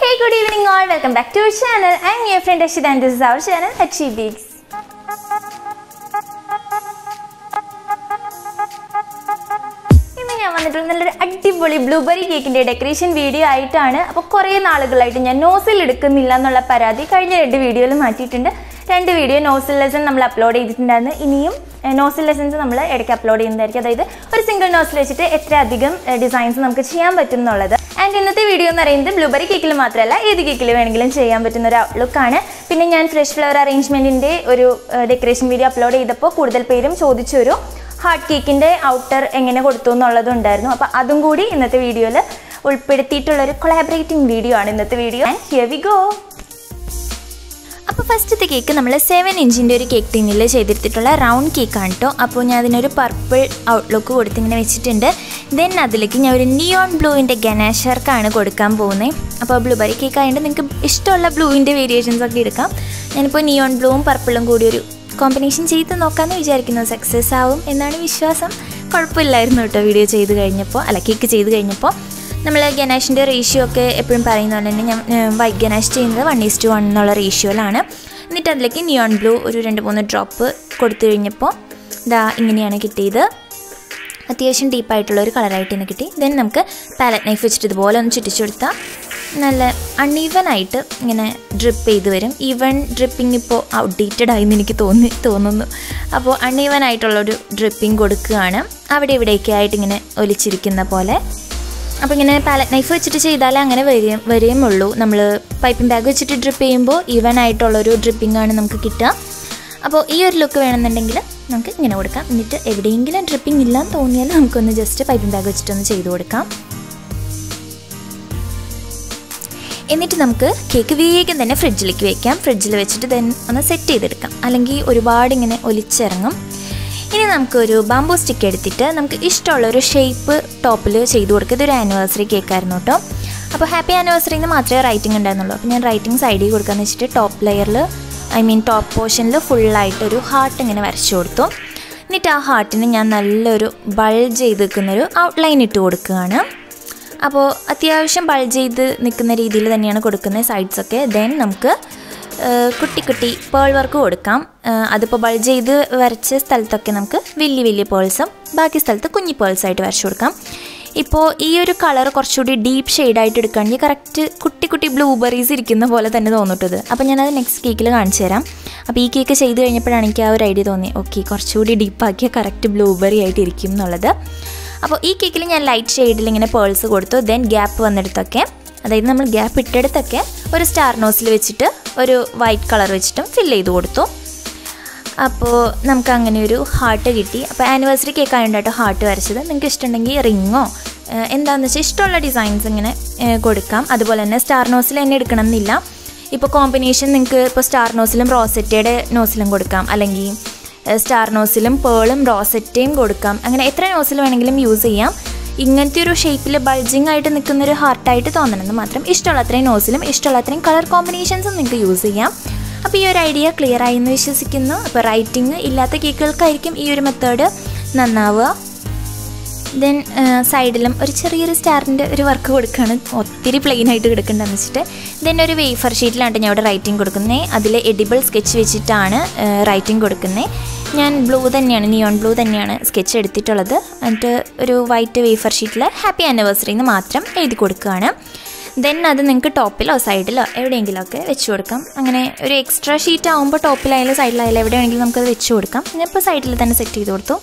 Hey, good evening all. Welcome back to our channel. I'm your friend Ashita and this is our channel Achi Beaks. ഇന്ന് ഞാൻ വന്നിട്ടുള്ള നല്ലൊരു അടിപൊളി blueberry കേക്കിന്റെ decoration video ആയിട്ടാണ് അപ്പോൾ കുറേ നാളുകളായിട്ട് ഞാൻ നോസിൽ എടുക്കുന്നില്ല എന്നുള്ള പരാതി കഴിഞ്ഞ രണ്ട് വീഡിയോയിൽ മാറ്റിയിട്ടുണ്ട് രണ്ട് വീഡിയോ നോസിൽ ലെസൺ നമ്മൾ അപ്ലോഡ് ചെയ്തിട്ടുണ്ടായിരുന്നു ഇനിയും നോസിൽ ലെസൺസ് നമ്മൾ ഇടയ്ക്ക് അപ്ലോഡ് ചെയ്യുന്നതായിരിക്കും അതായത് ഒരു സിംഗിൾ നോസിൽ വെച്ചിട്ട് എത്ര അധികം ഡിസൈൻസ് നമുക്ക് ചെയ്യാൻ പറ്റും എന്നുള്ളത് ആൻഡ് ഇന്നത്തെ വീഡിയോ എന്ന് പറയുന്നത് ബ്ലൂബെറി കേക്കിൽ മാത്രമല്ല ഏത് കേക്കിൽ വേണമെങ്കിലും ചെയ്യാൻ പറ്റുന്ന ഒരു ഔട്ട്ലുക്കാണ് പിന്നെ ഞാൻ ഫ്രഷ് ഫ്ലവർ അറേഞ്ച്മെൻറ്റിൻ്റെ ഒരു ഡെക്കറേഷൻ വീഡിയോ അപ്ലോഡ് ചെയ്തപ്പോൾ കൂടുതൽ പേരും ചോദിച്ചു ഒരു ഹാർട്ട് കേക്കിൻ്റെ ഔട്ടർ എങ്ങനെ കൊടുത്തു എന്നുള്ളതും ഉണ്ടായിരുന്നു അപ്പോൾ അതും കൂടി ഇന്നത്തെ വീഡിയോയിൽ ഉൾപ്പെടുത്തിയിട്ടുള്ള ഒരു കൊളാബറേറ്റിംഗ് വീഡിയോ ആണ് ഇന്നത്തെ video and here we go അപ്പോൾ ഫസ്റ്റത്തെ കേക്ക് നമ്മൾ സെവൻ ഇഞ്ചിൻ്റെ ഒരു കേക്ക് ടീനിൽ ചെയ്തെടുത്തിട്ടുള്ള റൗണ്ട് കേക്കാണ് കേട്ടോ അപ്പോൾ ഞാൻ അതിനൊരു പർപ്പിൾ ഔട്ട്ലുക്ക് കൊടുത്ത് ഇങ്ങനെ വെച്ചിട്ടുണ്ട് ദെൻ അതിലേക്ക് ഞാൻ ഒരു നിയോൺ ബ്ലൂവിൻ്റെ ഗനാഷർക്കാണ് കൊടുക്കാൻ പോകുന്നത് അപ്പോൾ ബ്ലൂബെറി കേക്ക് ആയതുകൊണ്ട് നിങ്ങൾക്ക് ഇഷ്ടമുള്ള ബ്ലൂവിൻ്റെ വേരിയേഷൻസ് ഒക്കെ എടുക്കാം ഞാനിപ്പോൾ നിയോൺ ബ്ലൂവും പർപ്പിളും കൂടി ഒരു കോമ്പിനേഷൻ ചെയ്ത് നോക്കാമെന്ന് വിചാരിക്കുന്നു സക്സസ് ആവും എന്നാണ് വിശ്വാസം കുഴപ്പമില്ലായിരുന്നു കേട്ടോ വീഡിയോ ചെയ്ത് കഴിഞ്ഞപ്പോൾ അല്ല കേക്ക് ചെയ്ത് കഴിഞ്ഞപ്പോൾ നമ്മൾ ഗനാഷിൻ്റെ റേഷ്യോ ഒക്കെ എപ്പോഴും പറയുന്ന പോലെ തന്നെ ഞാൻ വൈറ്റ് ഗനാഷ് ചെയ്യുന്നത് വൺ ഈസ് ടു വൺ എന്നുള്ള റേഷ്യോയിലാണ് എന്നിട്ട് അതിലേക്ക് നിയോൺ ബ്ലൂ ഒരു രണ്ട് മൂന്ന് ഡ്രോപ്പ് കൊടുത്തു കഴിഞ്ഞപ്പോൾ ഇതാ ഇങ്ങനെയാണ് കിട്ടിയത് അത്യാവശ്യം ഡീപ്പായിട്ടുള്ള ഒരു കളറായിട്ട് തന്നെ കിട്ടി ദെൻ നമുക്ക് പാലറ്റ് നൈഫ് വെച്ചിട്ട് ഇതുപോലെ ഒന്ന് ചുറ്റിച്ചു കൊടുത്താൽ നല്ല അൺഈവൻ ആയിട്ട് ഇങ്ങനെ ഡ്രിപ്പ് ചെയ്ത് വരും ഈവൻ ഡ്രിപ്പിംഗ് ഇപ്പോൾ ഔട്ട്ഡേറ്റഡ് ആയി എന്ന് എനിക്ക് തോന്നി തോന്നുന്നു അപ്പോൾ അൺഈവൻ ആയിട്ടുള്ളൊരു ഡ്രിപ്പിംഗ് കൊടുക്കുകയാണ് അവിടെ ഇവിടെയൊക്കെ ആയിട്ട് ഇങ്ങനെ ഒലിച്ചിരിക്കുന്ന പോലെ അപ്പോൾ ഇങ്ങനെ പാലറ്റ് നൈഫ് വെച്ചിട്ട് ചെയ്താലേ അങ്ങനെ വരും വരികയുമുള്ളൂ നമ്മൾ പൈപ്പിംഗ് ബാഗ് വെച്ചിട്ട് ഡ്രിപ്പ് ചെയ്യുമ്പോൾ ഈവൻ ആയിട്ടുള്ളൊരു ഡ്രിപ്പിംഗ് ആണ് നമുക്ക് കിട്ടുക അപ്പോൾ ഈ ഒരു ലുക്ക് വേണമെന്നുണ്ടെങ്കിൽ നമുക്ക് ഇങ്ങനെ കൊടുക്കാം എന്നിട്ട് എവിടെയെങ്കിലും ഡ്രിപ്പിംഗ് ഇല്ലാന്ന് തോന്നിയാൽ നമുക്കൊന്ന് ജസ്റ്റ് പൈപ്പിംഗ് ബാഗ് വെച്ചിട്ടൊന്ന് ചെയ്ത് കൊടുക്കാം എന്നിട്ട് നമുക്ക് കേക്ക് വേഗം തന്നെ ഫ്രിഡ്ജിലേക്ക് വെക്കാം ഫ്രിഡ്ജിൽ വെച്ചിട്ട് ദെൻ ഒന്ന് സെറ്റ് ചെയ്തെടുക്കാം അല്ലെങ്കിൽ ഒരുപാട് ഇങ്ങനെ ഒലിച്ചിറങ്ങും ഇനി നമുക്കൊരു ബാംബൂ സ്റ്റിക്ക് എടുത്തിട്ട് നമുക്ക് ഇഷ്ടമുള്ള ഒരു ഷേപ്പ് ടോപ്പിൽ ചെയ്ത് കൊടുക്കുക ഇതൊരു ആനിവേഴ്സറി കേക്കായിരുന്നു കേട്ടോ അപ്പോൾ ഹാപ്പി ആനിവേഴ്സറി എന്ന് മാത്രമേ റൈറ്റിംഗ് ഉണ്ടായിരുന്നുള്ളൂ അപ്പോൾ ഞാൻ റൈറ്റിംഗ് സൈഡിൽ കൊടുക്കാമെന്ന് വെച്ചിട്ട് ടോപ്പ് ലെയറിൽ ഐ മീൻ ടോപ്പ് പോർഷനിൽ ഫുള്ളായിട്ട് ഒരു ഹാർട്ട് ഇങ്ങനെ വരച്ചു കൊടുത്തു എന്നിട്ട് ആ ഹാർട്ടിന് ഞാൻ നല്ലൊരു ബൾജ് ചെയ്ത് നിൽക്കുന്നൊരു ഔട്ട്ലൈൻ ഇട്ട് കൊടുക്കുകയാണ് അപ്പോൾ അത്യാവശ്യം ബൾജ് ചെയ്ത് നിൽക്കുന്ന രീതിയിൽ തന്നെയാണ് കൊടുക്കുന്നത് സൈഡ്സൊക്കെ ദെൻ നമുക്ക് കുട്ടി കുട്ടി പേൾ വർക്ക് കൊടുക്കാം അതിപ്പോൾ ബൾജ് ചെയ്ത് വരച്ച സ്ഥലത്തൊക്കെ നമുക്ക് വലിയ വലിയ പേൾസും ബാക്കി സ്ഥലത്ത് കുഞ്ഞി പേൾസായിട്ട് വരച്ചു കൊടുക്കാം ഇപ്പോൾ ഈ ഒരു കളർ കുറച്ചുകൂടി ഡീപ്പ് ഷെയ്ഡായിട്ട് എടുക്കുകയാണെങ്കിൽ കറക്റ്റ് കുട്ടി കുട്ടി ബ്ലൂബെറീസ് ഇരിക്കുന്ന പോലെ തന്നെ തോന്നിട്ടത് അപ്പോൾ ഞാനത് നെക്സ്റ്റ് കേക്കിൽ കാണിച്ചു തരാം അപ്പോൾ ഈ കേക്ക് ചെയ്ത് കഴിഞ്ഞപ്പോഴാണ് എനിക്ക് ആ ഒരു ഐഡിയ തോന്നി ഓക്കെ കുറച്ചുകൂടി ഡീപ്പാക്കിയാൽ കറക്റ്റ് ബ്ലൂബെറി ആയിട്ട് ഇരിക്കും എന്നുള്ളത് അപ്പോൾ ഈ കേക്കിൽ ഞാൻ ലൈറ്റ് ഷെയ്ഡിൽ ഇങ്ങനെ പേൾസ് കൊടുത്തു ദെൻ ഗ്യാപ്പ് വന്നിടത്തൊക്കെ അതായത് നമ്മൾ ഗ്യാപ്പ് ഇട്ടെടുത്തൊക്കെ ഒരു സ്റ്റാർ നോസിൽ വെച്ചിട്ട് ഒരു വൈറ്റ് കളർ വെച്ചിട്ടും ഫില്ല് ചെയ്ത് കൊടുത്തു അപ്പോൾ നമുക്ക് അങ്ങനെ ഒരു ഹാർട്ട് കിട്ടി അപ്പോൾ ആനിവേഴ്സറി കേക്ക് ആയതുകൊണ്ട് കേട്ടോ ഹാർട്ട് വരച്ചത് നിങ്ങൾക്ക് ഇഷ്ടമുണ്ടെങ്കിൽ റിങ്ങോ എന്താണെന്ന് വെച്ചാൽ ഇഷ്ടമുള്ള ഡിസൈൻസ് ഇങ്ങനെ കൊടുക്കാം അതുപോലെ തന്നെ സ്റ്റാർ നോസിൽ തന്നെ എടുക്കണം എന്നില്ല ഇപ്പോൾ കോമ്പിനേഷൻ നിങ്ങൾക്ക് ഇപ്പോൾ സ്റ്റാർ നോസിലും റോസറ്റയുടെ നോസിലും കൊടുക്കാം അല്ലെങ്കിൽ സ്റ്റാർ നോസിലും പേളും റോസറ്റയും കൊടുക്കാം അങ്ങനെ എത്ര നോസിൽ വേണമെങ്കിലും യൂസ് ചെയ്യാം ഇങ്ങനത്തെ ഒരു ഷേപ്പിൽ ബൾജിങ് ആയിട്ട് നിൽക്കുന്ന ഒരു ഹാർട്ടായിട്ട് തോന്നണമെന്ന് മാത്രം ഇഷ്ടമുള്ള അത്രയും നോസിലും ഇഷ്ടമുള്ള അത്രയും കളർ കോമ്പിനേഷൻസും നിങ്ങൾക്ക് യൂസ് ചെയ്യാം അപ്പോൾ ഈ ഒരു ഐഡിയ ക്ലിയർ ആയി എന്ന് വിശ്വസിക്കുന്നു അപ്പോൾ റൈറ്റിംഗ് ഇല്ലാത്ത കേക്കുകൾക്കായിരിക്കും ഈ ഒരു മെത്തേഡ് നന്നാവുക ദെൻ സൈഡിലും ഒരു ചെറിയൊരു സ്റ്റാറിൻ്റെ ഒരു വർക്ക് കൊടുക്കുകയാണ് ഒത്തിരി പ്ലെയിൻ ആയിട്ട് കിടക്കേണ്ടതെന്ന് വെച്ചിട്ട് ദെൻ ഒരു വേഫർ ഷീറ്റിലാണ് ഞാൻ ഇവിടെ റൈറ്റിംഗ് കൊടുക്കുന്നത് അതിൽ എഡിബിൾ സ്കെച്ച് വെച്ചിട്ടാണ് റൈറ്റിംഗ് കൊടുക്കുന്നത് ഞാൻ ബ്ലൂ തന്നെയാണ് നിയോൺ ബ്ലൂ തന്നെയാണ് സ്കെച്ച് എടുത്തിട്ടുള്ളത് എന്നിട്ട് ഒരു വൈറ്റ് വേഫർ ഷീറ്റിൽ ഹാപ്പി ആനിവേഴ്സറി എന്ന് മാത്രം എഴുതി കൊടുക്കുകയാണ് ദെൻ അത് നിങ്ങൾക്ക് ടോപ്പിലോ സൈഡിലോ എവിടെയെങ്കിലുമൊക്കെ വെച്ച് കൊടുക്കാം അങ്ങനെ ഒരു എക്സ്ട്രാ ഷീറ്റ് ആകുമ്പോൾ ടോപ്പിലായാലും സൈഡിലായാലും എവിടെ വേണമെങ്കിലും നമുക്കത് വെച്ച് കൊടുക്കാം ഞാനിപ്പോൾ സൈഡിൽ തന്നെ സെറ്റ് ചെയ്ത് കൊടുത്തു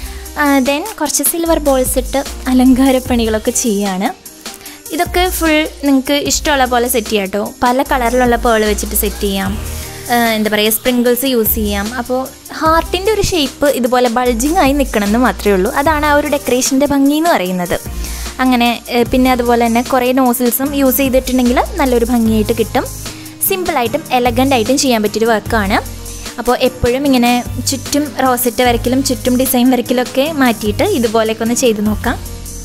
ദെൻ കുറച്ച് സിൽവർ ബോൾസ് ഇട്ട് അലങ്കാരപ്പണികളൊക്കെ ചെയ്യാണ് ഇതൊക്കെ ഫുൾ നിങ്ങൾക്ക് ഇഷ്ടമുള്ള പോലെ സെറ്റ് ചെയ്യാം കേട്ടോ പല കളറിലുള്ള പേൾ വെച്ചിട്ട് സെറ്റ് ചെയ്യാം എന്താ പറയുക സ്പ്രിങ്കിൾസ് യൂസ് ചെയ്യാം അപ്പോൾ ഹാർട്ടിൻ്റെ ഒരു ഷേപ്പ് ഇതുപോലെ ബൾജിങ് ആയി നിൽക്കണമെന്ന് മാത്രമേ ഉള്ളൂ അതാണ് ആ ഒരു ഡെക്കറേഷൻ്റെ ഭംഗി എന്ന് പറയുന്നത് അങ്ങനെ പിന്നെ അതുപോലെ തന്നെ കുറേ നോസിൽസും യൂസ് ചെയ്തിട്ടുണ്ടെങ്കിൽ നല്ലൊരു ഭംഗിയായിട്ട് കിട്ടും സിമ്പിളായിട്ടും എലഗൻ്റ് ആയിട്ടും ചെയ്യാൻ പറ്റിയൊരു വർക്കാണ് അപ്പോൾ എപ്പോഴും ഇങ്ങനെ ചുറ്റും റോസറ്റ് വരയ്ക്കലും ചുറ്റും ഡിസൈൻ വരയ്ക്കലൊക്കെ മാറ്റിയിട്ട് ഇതുപോലെയൊക്കെ ഒന്ന് ചെയ്ത് നോക്കാം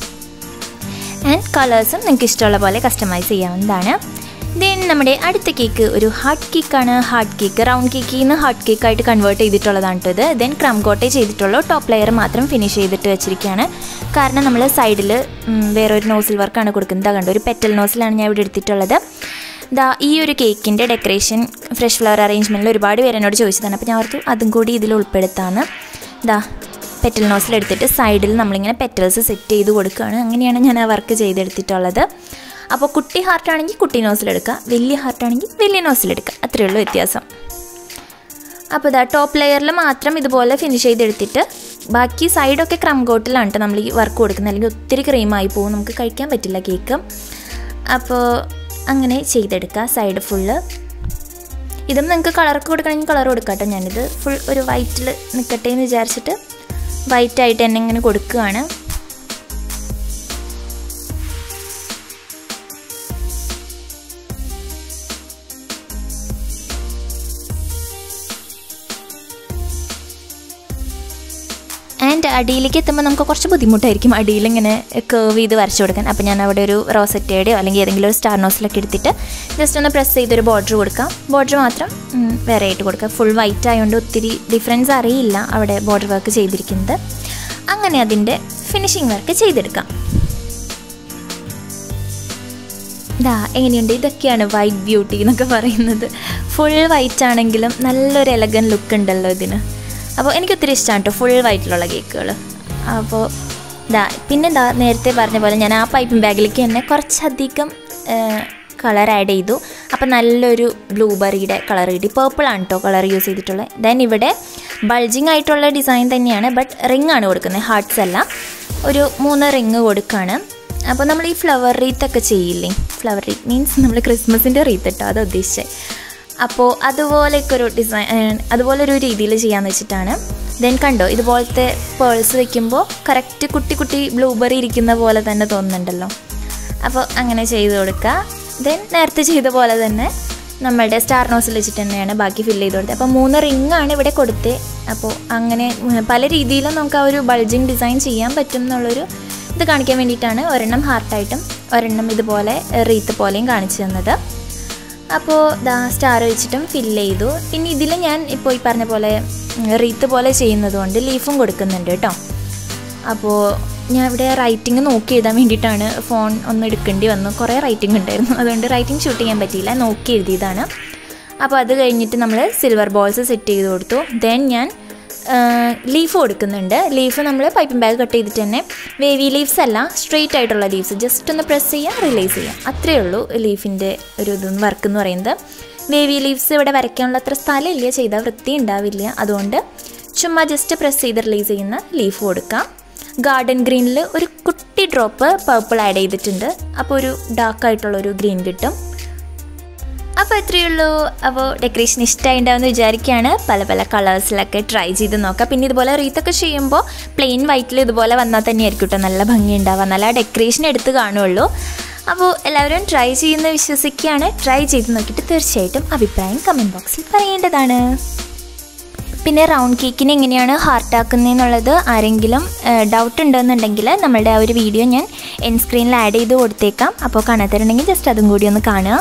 ആൻഡ് കളേഴ്സും നിങ്ങൾക്ക് ഇഷ്ടമുള്ള പോലെ കസ്റ്റമൈസ് ചെയ്യാവുന്നതാണ് ദെൻ നമ്മുടെ അടുത്ത കേക്ക് ഒരു ഹാർട്ട് കേക്കാണ് ഹാർട്ട് കേക്ക് റൗണ്ട് കേക്കിൽ നിന്ന് ഹാർട്ട് കേക്കായിട്ട് കൺവേർട്ട് ചെയ്തിട്ടുള്ളതാണ് ഇത് ദെൻ ക്രം കോട്ടേ ചെയ്തിട്ടുള്ളൂ ടോപ്പ് ലെയർ മാത്രം ഫിനിഷ് ചെയ്തിട്ട് വെച്ചിരിക്കുകയാണ് കാരണം നമ്മൾ സൈഡിൽ വേറൊരു നോസിൽ വർക്കാണ് കൊടുക്കുന്നത് കണ്ടോ ഒരു പെറ്റൽ നോസിലാണ് ഞാൻ ഇവിടെ എടുത്തിട്ടുള്ളത് ദാ ഈ ഒരു കേക്കിൻ്റെ ഡെക്കറേഷൻ ഫ്രഷ് ഫ്ലവർ അറേഞ്ച്മെൻറ്റിൽ ഒരുപാട് പേര് എന്നോട് ചോദിച്ചതാണ് അപ്പോൾ ഞാൻ ഓർത്തു അതും കൂടി ഇതിൽ ഉൾപ്പെടുത്താമെന്ന് ദാ പെറ്റൽ നോസിൽ എടുത്തിട്ട് സൈഡിൽ നമ്മളിങ്ങനെ പെറ്റൽസ് സെറ്റ് ചെയ്ത് കൊടുക്കുകയാണ് അങ്ങനെയാണ് ഞാൻ ആ വർക്ക് ചെയ്തെടുത്തിട്ടുള്ളത് അപ്പോൾ കുട്ടി ഹാർട്ടാണെങ്കിൽ കുട്ടി നോസിലെടുക്കുക വലിയ ഹാർട്ടാണെങ്കിൽ വലിയ നോസിലെടുക്കുക അത്രയേ ഉള്ളൂ വ്യത്യാസം അപ്പോൾ ഇതാ ടോപ്പ് ലെയറിൽ മാത്രം ഇതുപോലെ ഫിനിഷ് ചെയ്തെടുത്തിട്ട് ബാക്കി സൈഡൊക്കെ ക്രം കോട്ടിലാണ് കേട്ടോ നമ്മൾ ഈ വർക്ക് കൊടുക്കുന്നത് അല്ലെങ്കിൽ ഒത്തിരി ക്രീമായി പോകും നമുക്ക് കഴിക്കാൻ പറ്റില്ല കേക്ക് അപ്പോൾ അങ്ങനെ ചെയ്തെടുക്കുക സൈഡ് ഫുള്ള് ഇതും നിങ്ങൾക്ക് കളർക്ക് കൊടുക്കണമെങ്കിൽ കളർ കൊടുക്കാം കേട്ടോ ഞാനിത് ഫുൾ ഒരു വൈറ്റിൽ നിൽക്കട്ടെ എന്ന് വിചാരിച്ചിട്ട് വൈറ്റായിട്ട് തന്നെ ഇങ്ങനെ കൊടുക്കുകയാണ് ആൻഡ് അടിയിലേക്ക് എത്തുമ്പോൾ നമുക്ക് കുറച്ച് ബുദ്ധിമുട്ടായിരിക്കും അടിയിൽ ഇങ്ങനെ കേവ് ചെയ്ത് വരച്ചു കൊടുക്കാൻ അപ്പോൾ ഞാൻ അവിടെ ഒരു റോസറ്റയുടെയോ അല്ലെങ്കിൽ ഏതെങ്കിലും ഒരു സ്റ്റാർ നോസിലൊക്കെ എടുത്തിട്ട് ജസ്റ്റ് ഒന്ന് പ്രസ് ചെയ്തൊരു ബോർഡർ കൊടുക്കാം ബോർഡർ മാത്രം ഉം, വേറെ ആയിട്ട് കൊടുക്കാം ഫുൾ വൈറ്റ് ആയതുകൊണ്ട് ഒത്തിരി ഡിഫറൻസ് അറിയില്ല അവിടെ ബോർഡർ വർക്ക് ചെയ്തിരിക്കുന്നത് അങ്ങനെ അതിൻ്റെ ഫിനിഷിങ് വർക്ക് ചെയ്തെടുക്കാം ഇതാ എങ്ങനെയുണ്ട് ഇതൊക്കെയാണ് വൈറ്റ് ബ്യൂട്ടി എന്നൊക്കെ പറയുന്നത് ഫുൾ വൈറ്റ് ആണെങ്കിലും നല്ലൊരു എലഗൻ ലുക്ക് ഉണ്ടല്ലോ ഇതിന് അപ്പോൾ എനിക്ക് ഒത്തിരി ഇഷ്ടമാണ് കേട്ടോ ഫുൾ വൈറ്റിലുള്ള കേക്കുകൾ അപ്പോൾ ഇതാ പിന്നെ എന്താ നേരത്തെ പറഞ്ഞ പോലെ ഞാൻ ആ പൈപ്പിംഗ് ബാഗിലേക്ക് തന്നെ കുറച്ചധികം കളർ ആഡ് ചെയ്തു അപ്പോൾ നല്ലൊരു ബ്ലൂബെറിയുടെ കളർ കിട്ടി പേർപ്പിളാണ് കേട്ടോ കളർ യൂസ് ചെയ്തിട്ടുള്ളത് ദെൻ ഇവിടെ ബൾജിങ് ആയിട്ടുള്ള ഡിസൈൻ തന്നെയാണ് ബട്ട് റിംഗ് ആണ് കൊടുക്കുന്നത് ഹാർട്ട്സ് അല്ല ഒരു മൂന്ന് റിങ് കൊടുക്കുകയാണ് അപ്പോൾ നമ്മൾ ഈ ഫ്ലവർ റീത്ത് ഒക്കെ ചെയ്യില്ലേ ഫ്ലവർ റീത്ത് മീൻസ് നമ്മൾ ക്രിസ്മസിൻ്റെ റീത്ത് ഇട്ടോ അത് ഉദ്ദേശിച്ചത് അപ്പോൾ അതുപോലെയൊക്കെ ഒരു ഡിസൈൻ അതുപോലെ ഒരു രീതിയിൽ ചെയ്യാമെന്ന് വെച്ചിട്ടാണ് ദെൻ കണ്ടോ ഇതുപോലത്തെ പേൾസ് വെക്കുമ്പോൾ കറക്റ്റ് കുട്ടി കുട്ടി ബ്ലൂബെറി ഇരിക്കുന്ന പോലെ തന്നെ തോന്നുന്നുണ്ടല്ലോ അപ്പോൾ അങ്ങനെ ചെയ്ത് കൊടുക്കുക ദെൻ നേരത്തെ ചെയ്ത പോലെ തന്നെ നമ്മളുടെ സ്റ്റാർ നോസിൽ വെച്ചിട്ട് തന്നെയാണ് ബാക്കി ഫില്ല് ചെയ്ത് കൊടുത്തത് അപ്പോൾ മൂന്ന് റിംഗ് ആണ് ഇവിടെ കൊടുത്തത് അപ്പോൾ അങ്ങനെ ഉം, പല രീതിയിലും നമുക്ക് ആ ഒരു ബൾജിങ് ഡിസൈൻ ചെയ്യാൻ പറ്റും എന്നുള്ളൊരു ഇത് കാണിക്കാൻ വേണ്ടിയിട്ടാണ് ഒരെണ്ണം ഹാർട്ടായിട്ടും ഒരെണ്ണം ഇതുപോലെ റീത്ത് പോലെയും കാണിച്ചു തന്നത് അപ്പോൾ ദാ സ്റ്റാർ വെച്ചിട്ടും ഫില്ല് ചെയ്തു പിന്നെ ഇതിൽ ഞാൻ ഇപ്പോൾ ഈ പറഞ്ഞ പോലെ ഉം, റീത്ത് പോലെ ചെയ്യുന്നത് കൊണ്ട് ലീഫും കൊടുക്കുന്നുണ്ട് കേട്ടോ അപ്പോൾ ഞാൻ ഇവിടെ റൈറ്റിംഗ് നോക്കി എഴുതാൻ വേണ്ടിയിട്ടാണ് ഫോൺ ഒന്ന് എടുക്കേണ്ടി വന്നു കുറേ റൈറ്റിംഗ് ഉണ്ടായിരുന്നു അതുകൊണ്ട് റൈറ്റിംഗ് ഷൂട്ട് ചെയ്യാൻ പറ്റിയില്ല നോക്കി എഴുതിയതാണ് അപ്പോൾ അത് കഴിഞ്ഞിട്ട് നമ്മൾ സിൽവർ ബോൾസ് സെറ്റ് ചെയ്ത് കൊടുത്തു ദെൻ ഞാൻ ലീഫ് കൊടുക്കുന്നുണ്ട് ലീഫ് നമ്മൾ പൈപ്പിംഗ് ബാഗ് കട്ട് ചെയ്തിട്ട് തന്നെ വേവി ലീവ്സ് അല്ല സ്ട്രെയിറ്റ് ആയിട്ടുള്ള ലീവ്സ് ജസ്റ്റ് ഒന്ന് പ്രസ് ചെയ്യുക റിലീസ് ചെയ്യുക അത്രയേ ഉള്ളൂ ലീഫിൻ്റെ ഒരു ഇത് വർക്ക് എന്ന് പറയുന്നത് വേവി ലീവ്സ് ഇവിടെ വരയ്ക്കാനുള്ള അത്ര സ്ഥലമില്ല ചെയ്താൽ വൃത്തി ഉണ്ടാവില്ല അതുകൊണ്ട് ചുമ്മാ ജസ്റ്റ് പ്രസ് ചെയ്ത് റിലീസ് ചെയ്യുന്ന ലീഫ് കൊടുക്കാം ഗാർഡൻ ഗ്രീനിൽ ഒരു കുട്ടി ഡ്രോപ്പ് പർപ്പിൾ ആഡ് ചെയ്തിട്ടുണ്ട് അപ്പോൾ ഒരു ഡാർക്ക് ആയിട്ടുള്ള ഒരു ഗ്രീൻ കിട്ടും അപ്പോൾ ഇത്രയേ ഉള്ളൂ അപ്പോൾ ഡെക്കറേഷൻ ഇഷ്ടമായിട്ടുണ്ടാവുമെന്ന് വിചാരിക്കുകയാണ് പല പല കളേഴ്സിലൊക്കെ ട്രൈ ചെയ്ത് നോക്കാം പിന്നെ ഇതുപോലെ റീത്തൊക്കെ ചെയ്യുമ്പോൾ പ്ലെയിൻ വൈറ്റിൽ ഇതുപോലെ വന്നാൽ തന്നെയായിരിക്കും കേട്ടോ നല്ല ഭംഗി ഉണ്ടാവുക നല്ല ഡെക്കറേഷൻ എടുത്ത് കാണുള്ളൂ അപ്പോൾ എല്ലാവരും ട്രൈ ചെയ്യുന്ന വിശ്വസിക്കുകയാണ് ട്രൈ ചെയ്ത് നോക്കിയിട്ട് തീർച്ചയായിട്ടും അഭിപ്രായം കമൻറ്റ് ബോക്സിൽ പറയേണ്ടതാണ് പിന്നെ റൗണ്ട് കേക്കിന് എങ്ങനെയാണ് ഹാർട്ടാക്കുന്നതെന്നുള്ളത് ആരെങ്കിലും ഡൗട്ട് ഉണ്ടെന്നുണ്ടെങ്കിൽ നമ്മളുടെ ആ ഒരു വീഡിയോ ഞാൻ എൻ സ്ക്രീനിൽ ആഡ് ചെയ്ത് കൊടുത്തേക്കാം അപ്പോൾ കാണാത്തരുണ്ടെങ്കിൽ ജസ്റ്റ് അതും കൂടി ഒന്ന് കാണുക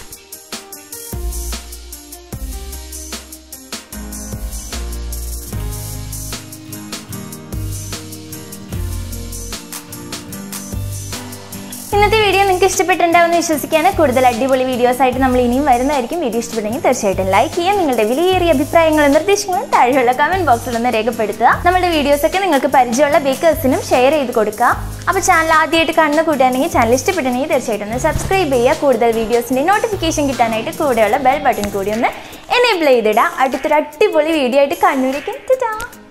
ഇന്നത്തെ വീഡിയോ നിങ്ങൾക്ക് ഇഷ്ടപ്പെട്ടിട്ടുണ്ടാവുമെന്ന് വിശ്വസിക്കുകയാണ് കൂടുതൽ അടിപൊളി വീഡിയോസ് ആയിട്ട് നമ്മൾ ഇനിയും വരുന്നതായിരിക്കും വീഡിയോ ഇഷ്ടപ്പെട്ടെങ്കിൽ തീർച്ചയായിട്ടും ലൈക്ക് ചെയ്യുക നിങ്ങളുടെ വിലയേറിയ അഭിപ്രായങ്ങളും നിർദ്ദേശങ്ങളും താഴെയുള്ള കമന്റ് ബോക്സിൽ ഒന്ന് രേഖപ്പെടുത്തുക നമ്മുടെ വീഡിയോസ് ഒക്കെ നിങ്ങൾക്ക് പരിചയമുള്ള ബേക്കേഴ്സിനും ഷെയർ ചെയ്ത് കൊടുക്കുക അപ്പോൾ ചാനൽ ആദ്യമായിട്ട് കാണുന്ന കൂട്ടുകാരെങ്കിൽ ചാനൽ ഇഷ്ടപ്പെട്ടെങ്കിൽ തീർച്ചയായിട്ടും ഒന്ന് സബ്സ്ക്രൈബ് ചെയ്യുക കൂടുതൽ വീഡിയോസിന്റെ നോട്ടിഫിക്കേഷൻ കിട്ടാനായിട്ട് കൂടെയുള്ള ബെൽ ബട്ടൺ കൂടി ഒന്ന് എനേബിൾ ചെയ്തിടുക അടുത്തൊരു അടിപൊളി വീഡിയോ ആയിട്ട് കണ്ണൂരേക്കും ടാ